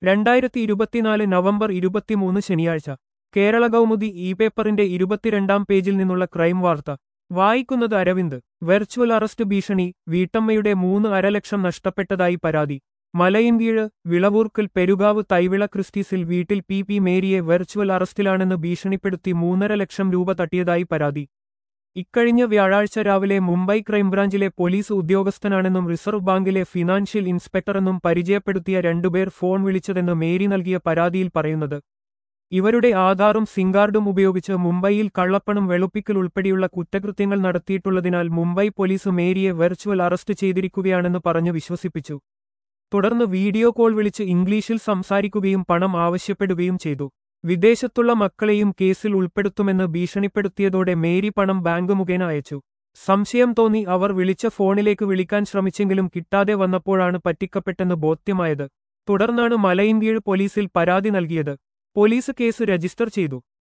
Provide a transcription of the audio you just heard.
രണ്ടായിരത്തി ഇരുപത്തിനാല് നവംബർ ഇരുപത്തിമൂന്ന് ശനിയാഴ്ച കേരള കൗമുദി ഇ പേപ്പറിന്റെ ഇരുപത്തിരണ്ടാം പേജിൽ നിന്നുള്ള ക്രൈം വാർത്ത വായിക്കുന്നത് അരവിന്ദ് വെർച്വൽ അറസ്റ്റ് ഭീഷണി വീട്ടമ്മയുടെ മൂന്ന് അരലക്ഷം നഷ്ടപ്പെട്ടതായി പരാതി മലയിൻകീഴ് വിളവൂർക്കൽ പെരുകാവ് തൈവിള ക്രിസ്റ്റീസിൽ വീട്ടിൽ പി പി മേരിയെ വെർച്വൽ അറസ്റ്റിലാണെന്ന് ഭീഷണിപ്പെടുത്തി മൂന്നര ലക്ഷം രൂപ തട്ടിയതായി പരാതി ഇക്കഴിഞ്ഞ വ്യാഴാഴ്ച രാവിലെ മുംബൈ ക്രൈംബ്രാഞ്ചിലെ പോലീസ് ഉദ്യോഗസ്ഥനാണെന്നും റിസർവ് ബാങ്കിലെ ഫിനാൻഷ്യൽ ഇൻസ്പെക്ടറെന്നും പരിചയപ്പെടുത്തിയ രണ്ടുപേർ ഫോൺ വിളിച്ചതെന്ന് മേരി നൽകിയ പരാതിയിൽ പറയുന്നത് ഇവരുടെ ആധാറും സിംകാർഡും ഉപയോഗിച്ച് മുംബൈയിൽ കള്ളപ്പണം വെളുപ്പിക്കൽ ഉൾപ്പെടെയുള്ള കുറ്റകൃത്യങ്ങൾ നടത്തിയിട്ടുള്ളതിനാൽ മുംബൈ പോലീസ് മേരിയെ വെർച്വൽ അറസ്റ്റ് ചെയ്തിരിക്കുകയാണെന്ന് പറഞ്ഞു വിശ്വസിപ്പിച്ചു തുടർന്ന് വീഡിയോ കോൾ വിളിച്ച് ഇംഗ്ലീഷിൽ സംസാരിക്കുകയും പണം ആവശ്യപ്പെടുകയും ചെയ്തു വിദേശത്തുള്ള മക്കളെയും കേസിൽ ഉൾപ്പെടുത്തുമെന്ന് ഭീഷണിപ്പെടുത്തിയതോടെ മേരി പണം ബാങ്ക് മുഖേന അയച്ചു സംശയം തോന്നി അവർ വിളിച്ച ഫോണിലേക്ക് വിളിക്കാൻ ശ്രമിച്ചെങ്കിലും കിട്ടാതെ വന്നപ്പോഴാണ് പറ്റിക്കപ്പെട്ടെന്ന് ബോധ്യമായത് തുടർന്നാണ് മലയിൻകീഴ് പോലീസിൽ പരാതി നൽകിയത് പോലീസ് കേസ് രജിസ്റ്റർ ചെയ്തു